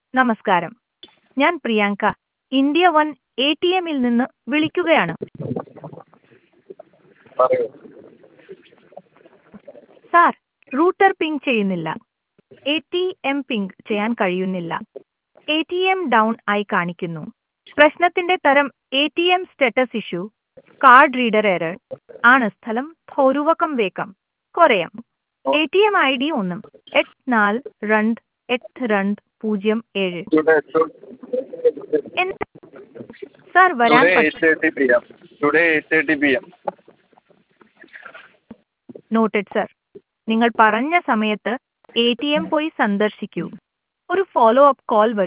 നമസ്കാരം ഞാൻ Priyanka India one A T എമ്മിൽ നിന്ന് വിളിക്കുകയാണ് പറയൂ സാർ റൂട്ടർ പിങ് ചെയ്യുന്നില്ല എ ടി എം പിങ് ചെയ്യാൻ കഴിയുന്നില്ല എ ടി എം ഡൗൺ ആയി കാണിക്കുന്നു പ്രശ്നത്തിന്റെ തരം A T M status issue card reader error ആണ് സ്ഥലം ഥോരുവക്കം വേക്കം കൊറയം A T M I D ഒന്നും എട്ട് നാല് രണ്ട് എട്ട് രണ്ട് പൂജ്യം ഏഴ് ടുഡേ എന്ത് സാർ വരാൻ ടുഡേ പറ്റും eight thirty P M today eight thirty P M noted sir നിങ്ങൾ പറഞ്ഞ സമയത്ത് എ ടി എം പോയി സന്ദർശിക്കൂ ഒരു ഫോളോ അപ്പ് കോൾ വരും